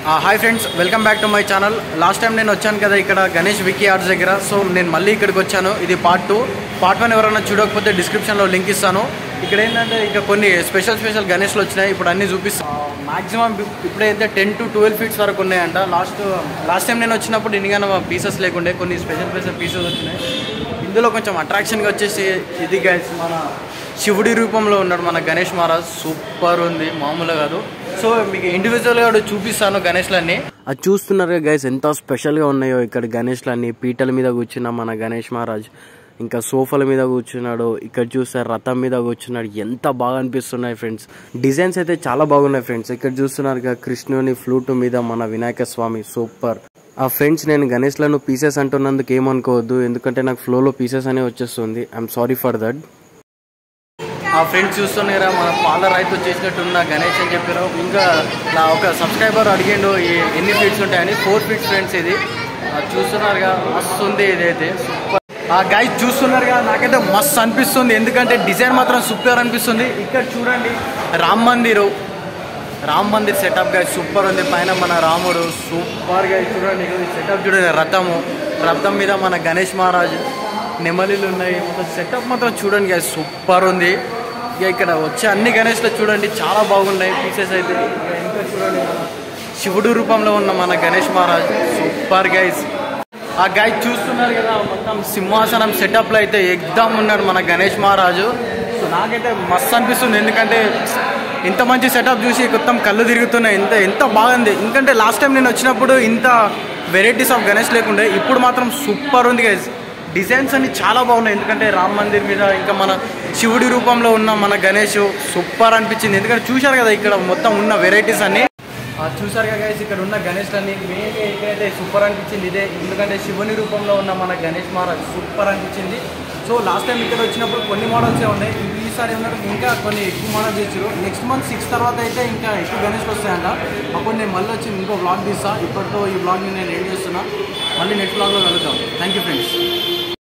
hi friends welcome back to my channel last time నేను వచ్చాను కదా ఇక్కడ గణేష్ వికీ ఆర్ట్స్ దగ్గర సో నేను మళ్ళీ ఇక్కడికి వచ్చాను ఇది పార్ట్ టూ పార్ట్ వన్ ఎవరైనా చూడకపోతే డిస్క్రిప్షన్లో లింక్ ఇస్తాను ఇక్కడ ఏంటంటే ఇంకా కొన్ని స్పెషల్ స్పెషల్ గణేష్లు వచ్చినాయి ఇప్పుడు అన్నీ చూపిస్తాను మాక్సిమం ఇప్పుడైతే టెన్ టు ట్వెల్వ్ ఫీట్స్ వరకు ఉన్నాయంట లాస్ట్ లాస్ట్ టైం నేను వచ్చినప్పుడు ఇన్నిగానే పీసెస్ లేకుండే కొన్ని స్పెషల్ స్పెషల్ పీసెస్ వచ్చినాయి ఇందులో కొంచెం అట్రాక్షన్గా వచ్చేసి ఇది గైస్ మన శివుడి రూపంలో ఉన్నాడు మన గణేష్ మహారాజ్ సూపర్ ఉంది మామూలుగా కాదు సో మీకు ఇండివిజువల్గా కూడా చూపిస్తాను గణేష్లన్నీ అది చూస్తున్నారు గైస్ ఎంత స్పెషల్గా ఉన్నాయో ఇక్కడ గణేష్లన్నీ పీటల మీద కూర్చున్న మన గణేష్ మహారాజ్ ఇంకా సోఫాల మీద కూర్చున్నాడు ఇక్కడ చూస్తే రథం మీద కూర్చున్నాడు ఎంత బాగా అనిపిస్తున్నాయి ఫ్రెండ్స్ డిజైన్స్ అయితే చాలా బాగున్నాయి ఫ్రెండ్స్ ఇక్కడ చూస్తున్నారు కృష్ణుని ఫ్లూట్ మీద మన వినాయక స్వామి సూపర్ ఆ ఫ్రెండ్స్ నేను గణేష్లను పీసెస్ అంటున్నందుకు ఏమనుకోవద్దు ఎందుకంటే నాకు ఫ్లోలో పీసెస్ అనే వచ్చేస్తుంది ఐఎమ్ సారీ ఫర్ దట్ ఆ ఫ్రెండ్స్ చూస్తున్నారా మన పాల రైతు చేసినట్టున్న గణేష్ అని చెప్పారు ఇంకా నా ఒక సబ్స్క్రైబర్ అడిగిండు ఈ ఎన్ని ఫీట్స్ ఉంటాయని ఫోర్ ఫీట్స్ ఫ్రెండ్స్ ఇది అది చూస్తున్నారుగా మస్తు ఉంది ఇదైతే సూపర్ ఆ గైస్ చూస్తున్నారుగా నాకైతే మస్తు అనిపిస్తుంది ఎందుకంటే డిజైన్ మాత్రం సూపర్ అనిపిస్తుంది ఇక్కడ చూడండి రామ్ మందిరు రామ్ మందిర్ సెటప్ గా సూపర్ ఉంది పైన మన రాముడు సూపర్ గా చూడండి సెటప్ చూడండి రథము రథం మీద మన గణేష్ మహారాజ్ నెమలిలు ఉన్నాయి మొత్తం సెటప్ మాత్రం చూడండి గా సూపర్ ఉంది ఇక ఇక్కడ వచ్చే అన్ని గణేష్లు చూడండి చాలా బాగున్నాయి పీసెస్ అయితే ఇక ఇంకా చూడండి మన శివుడు రూపంలో ఉన్న మన గణేష్ మహారాజ్ సూపర్ గైస్ ఆ గైస్ చూస్తున్నారు కదా మొత్తం సింహాసనం సెటప్లో అయితే ఎగ్దాం ఉన్నాడు మన గణేష్ మహారాజు సో నాకైతే మస్తు అనిపిస్తుంది ఎందుకంటే ఇంత మంచి సెటప్ చూసి మొత్తం కళ్ళు తిరుగుతున్నాయి ఎంత ఎంత బాగుంది ఎందుకంటే లాస్ట్ టైం నేను వచ్చినప్పుడు ఇంత వెరైటీస్ ఆఫ్ గణేష్ లేకుండే ఇప్పుడు మాత్రం సూపర్ ఉంది గైస్ డిజైన్స్ అన్ని చాలా బాగున్నాయి ఎందుకంటే రామ్ మందిర్ మీద ఇంకా మన శివుడి రూపంలో ఉన్న మన గణేష్ సూపర్ అనిపించింది ఎందుకంటే చూశారు కదా ఇక్కడ మొత్తం ఉన్న వెరైటీస్ అన్ని ఆ, చూశారు కదా గైస్ ఇక్కడ ఉన్న గణేష్ అన్ని మెయిన్గా ఏంటంటే సూపర్ అనిపించింది ఇదే ఎందుకంటే శివుని రూపంలో ఉన్న మన గణేష్ మహారాజ్ సూపర్ అనిపించింది సో లాస్ట్ టైం ఇక్కడ వచ్చినప్పుడు కొన్ని మోడల్సే ఉన్నాయి ఇవి ఈసారి ఏమన్నా ఇంకా కొన్ని ఎక్కువ మోడల్స్ ఇచ్చారు నెక్స్ట్ మంత్ సిక్స్ తర్వాత అయితే ఇంకా ఎక్కువ గణేష్లు వస్తాయంట అప్పుడు నేను మళ్ళీ వచ్చి ఇంకో బ్లాగ్ తీస్తా ఇప్పటితో ఈ బ్లాగ్ని నేను ఏం చేస్తున్నా మళ్ళీ నెక్స్ట్ బ్లాగ్లో కలుద్దాం థ్యాంక్ యూ ఫ్రెండ్స్